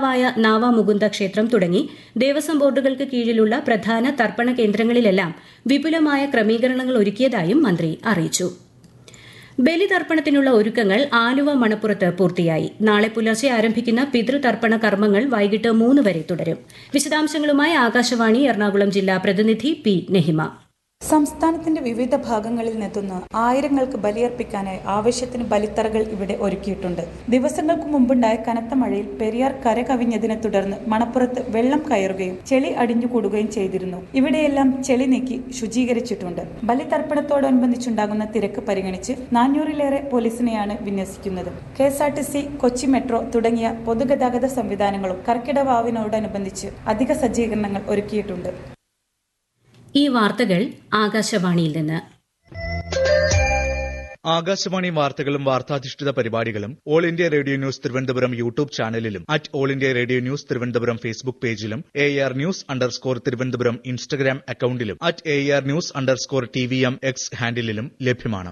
നാവായ നാവാമുകുന്ദ ക്ഷേത്രം തുടങ്ങി ദേവസ്വം ബോർഡുകൾക്ക് കീഴിലുള്ള പ്രധാന തർപ്പണ കേന്ദ്രങ്ങളിലെല്ലാം വിപുലമായ ക്രമീകരണങ്ങൾ ഒരുക്കിയതായും മന്ത്രി അറിയിച്ചു ബലിതർപ്പണത്തിനുള്ള ഒരുക്കങ്ങൾ ആലുവ മണപ്പുറത്ത് പൂർത്തിയായി നാളെ പുലർച്ചെ ആരംഭിക്കുന്ന പിതൃതർപ്പണ കർമ്മങ്ങൾ വൈകിട്ട് മൂന്ന് വരെ തുടരും വിശദാംശങ്ങളുമായി ആകാശവാണി എറണാകുളം ജില്ലാ പ്രതിനിധി പി നെഹിമ സംസ്ഥാനത്തിന്റെ വിവിധ ഭാഗങ്ങളിൽ നിന്നെത്തുന്ന ആയിരങ്ങൾക്ക് ബലിയർപ്പിക്കാനായി ആവശ്യത്തിന് ബലിത്തറകൾ ഇവിടെ ഒരുക്കിയിട്ടുണ്ട് ദിവസങ്ങൾക്ക് മുമ്പുണ്ടായ കനത്ത മഴയിൽ പെരിയാർ കരകവിഞ്ഞതിനെ തുടർന്ന് മണപ്പുറത്ത് വെള്ളം കയറുകയും ചെളി അടിഞ്ഞുകൂടുകയും ചെയ്തിരുന്നു ഇവിടെയെല്ലാം ചെളി നീക്കി ശുചീകരിച്ചിട്ടുണ്ട് ബലിതർപ്പണത്തോടനുബന്ധിച്ചുണ്ടാകുന്ന തിരക്ക് പരിഗണിച്ച് നാനൂറിലേറെ പോലീസിനെയാണ് വിന്യസിക്കുന്നത് K S R T C Kochi metro തുടങ്ങിയ പൊതുഗതാഗത സംവിധാനങ്ങളും കർക്കിടവാവിനോടനുബന്ധിച്ച് അധിക സജ്ജീകരണങ്ങൾ ഒരുക്കിയിട്ടുണ്ട് ഈ വാർത്തകൾ ആകാശവാണിയിൽ നിന്ന് ആകാശവാണി വാർത്തകളും വാർത്താധിഷ്ഠിത പരിപാടികളും all India radio news Thiruvananthapuram YouTube ചാനലിലും at all India radio news Thiruvananthapuram Facebook പേജിലും A R news underscore Thiruvananthapuram Instagram അക്കൌണ്ടിലും at A R news underscore T V M X ഹാൻഡിലും ലഭ്യമാണ്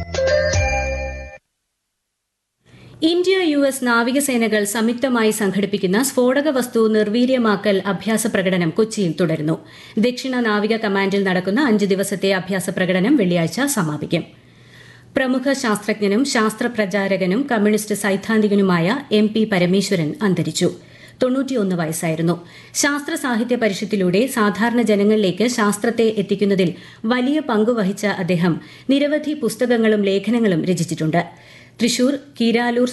ഇന്ത്യ യു എസ് നാവികസേനകൾ സംയുക്തമായി സംഘടിപ്പിക്കുന്ന സ്ഫോടക വസ്തു നിർവീര്യമാക്കൽ അഭ്യാസ പ്രകടനം കൊച്ചിയിൽ തുടരുന്നു ദക്ഷിണ നാവിക കമാൻഡിൽ നടക്കുന്ന അഞ്ച് ദിവസത്തെ അഭ്യാസ പ്രകടനം വെള്ളിയാഴ്ച സമാപിക്കും പ്രമുഖ ശാസ്ത്രജ്ഞനും ശാസ്ത്ര പ്രചാരകനും കമ്മ്യൂണിസ്റ്റ് സൈദ്ധാന്തികനുമായ എം പി പരമേശ്വരൻ അന്തരിച്ചു തൊണ്ണൂറ്റിയൊന്ന് വയസ്സായിരുന്നു ശാസ്ത്ര സാഹിത്യ പരിഷത്തിലൂടെ സാധാരണ ജനങ്ങളിലേക്ക് ശാസ്ത്രത്തെ എത്തിക്കുന്നതിൽ വലിയ പങ്കുവഹിച്ച അദ്ദേഹം നിരവധി പുസ്തകങ്ങളും ലേഖനങ്ങളും രചിച്ചിട്ടുണ്ട് തൃശൂർ കീരാലൂർ